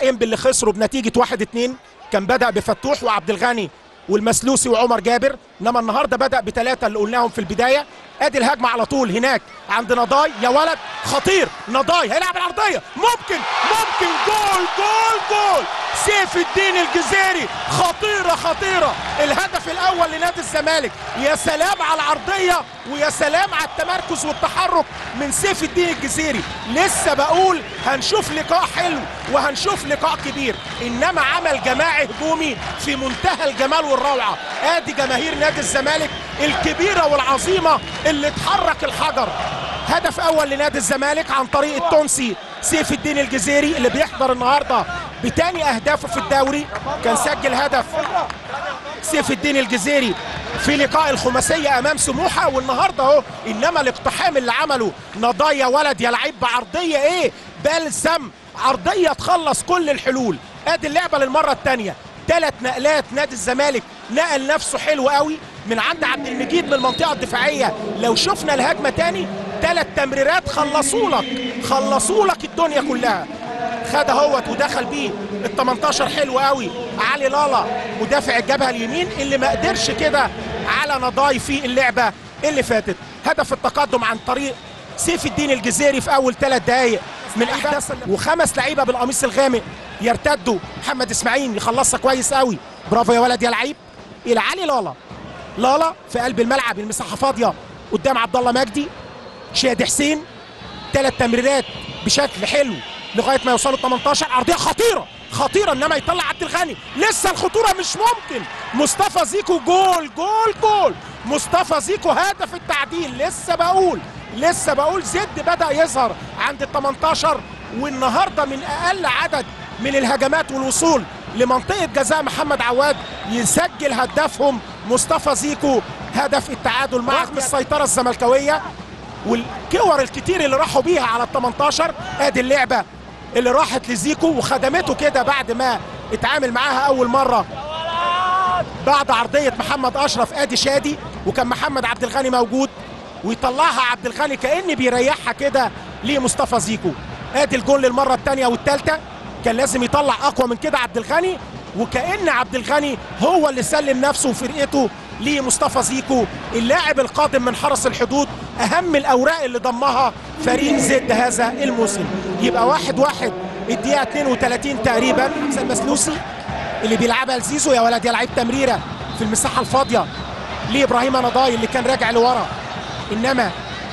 انبي اللي خسروا بنتيجه 1 2 كان بدا بفتوح وعبد الغني والمسلوسي وعمر جابر انما النهارده بدا بثلاثه اللي قلناهم في البدايه ادي الهجمه على طول هناك عند نضاي يا ولد خطير نضاي هيلعب العرضيه ممكن ممكن جول جول جول سيف الدين الجزيري خطيره خطيره الهدف الاول لنادي الزمالك يا سلام على العرضيه ويا سلام على التمركز والتحرك من سيف الدين الجزيري لسه بقول هنشوف لقاء حلو وهنشوف لقاء كبير انما عمل جماعي هجومي في منتهى الجمال والروعه ادي جماهير نادي الزمالك الكبيره والعظيمه اللي تحرك الحجر هدف اول لنادي الزمالك عن طريق التونسي سيف الدين الجزيري اللي بيحضر النهارده بتاني اهدافه في الدوري كان سجل هدف سيف الدين الجزيري في لقاء الخماسيه امام سموحه والنهارده اهو انما الاقتحام اللي عمله نضايا ولد يا لعيب بعرضيه ايه بلسم عرضيه تخلص كل الحلول ادي اللعبه للمره الثانيه ثلاث نقلات نادي الزمالك نقل نفسه حلو قوي من عند عبد المجيد من المنطقه الدفاعيه لو شفنا الهجمه تاني ثلاث تمريرات خلصوا لك خلصوا لك الدنيا كلها خد اهوت ودخل بيه ال 18 حلو قوي علي لالا مدافع الجبهه اليمين اللي ما قدرش كده على نضاي في اللعبه اللي فاتت هدف التقدم عن طريق سيف الدين الجزيري في اول ثلاث دقائق من احداث وخمس لعيبه بالقميص الغامق يرتدوا محمد اسماعيل يخلصها كويس قوي برافو يا ولد يا لعيب الى علي لالا لالا في قلب الملعب المساحه فاضيه قدام عبد الله مجدي شادي حسين ثلاث تمريرات بشكل حلو لغايه ما يوصلوا 18 عرضيه خطيره خطيره انما يطلع عبد الغني لسه الخطوره مش ممكن مصطفى زيكو جول جول جول مصطفى زيكو هدف التعديل لسه بقول لسه بقول زد بدا يظهر عند ال 18 والنهارده من اقل عدد من الهجمات والوصول لمنطقه جزاء محمد عواد يسجل هدافهم مصطفى زيكو هدف التعادل مع رغم السيطره الزملكاويه والكور الكتير اللي راحوا بيها على ال 18 ادي اللعبه اللي راحت لزيكو وخدمته كده بعد ما اتعامل معاها اول مره بعد عرضيه محمد اشرف ادي شادي وكان محمد عبد الغني موجود ويطلعها عبد الغني كان بيريحها كده لمصطفى زيكو ادي الجول للمره الثانيه والثالثه كان لازم يطلع اقوى من كده عبد الغني وكان عبد الغني هو اللي سلم نفسه وفرقته لمصطفى زيكو اللاعب القادم من حرس الحدود اهم الاوراق اللي ضمها فريق زد هذا الموسم يبقى واحد واحد الدقيقه 32 تقريبا حسن المسلوسي اللي بيلعبها لزيزو يا ولد يا لعيب تمريره في المساحه الفاضيه لابراهيم نضاي اللي كان راجع لورا انما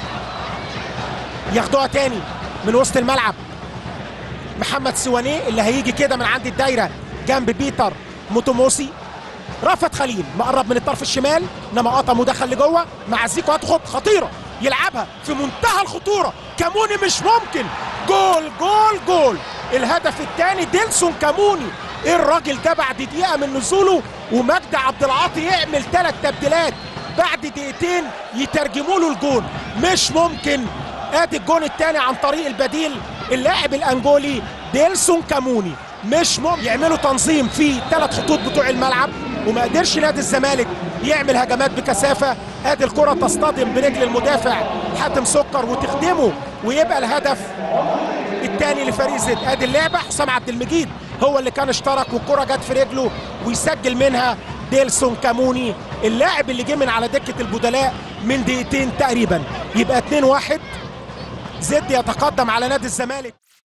ياخدوها تاني من وسط الملعب محمد سوانيه اللي هيجي كده من عند الدايره جنب بيتر موتوموسي رافت خليل مقرب من الطرف الشمال انما قطم ودخل لجوه مع زيكو هتخط خطيره يلعبها في منتهى الخطوره كاموني مش ممكن جول جول جول الهدف الثاني ديلسون كاموني ايه الراجل ده بعد دقيقه من نزوله ومجدي عبد العاطي يعمل ثلاث تبديلات بعد دقيقتين يترجموا له الجون مش ممكن ادي الجون الثاني عن طريق البديل اللاعب الانجولي ديلسون كاموني مش ممكن يعملوا تنظيم في ثلاث خطوط بتوع الملعب وما قدرش نادي الزمالك يعمل هجمات بكثافه ادي الكره تصطدم برجل المدافع حاتم سكر وتخدمه ويبقى الهدف الثاني لفريق زد ادي اللعبه حسام عبد المجيد هو اللي كان اشترك والكره جت في رجله ويسجل منها ديلسون كاموني اللاعب اللي جه من على دكه البدلاء من دقيقتين تقريبا يبقى 2-1 زد يتقدم على نادي الزمالك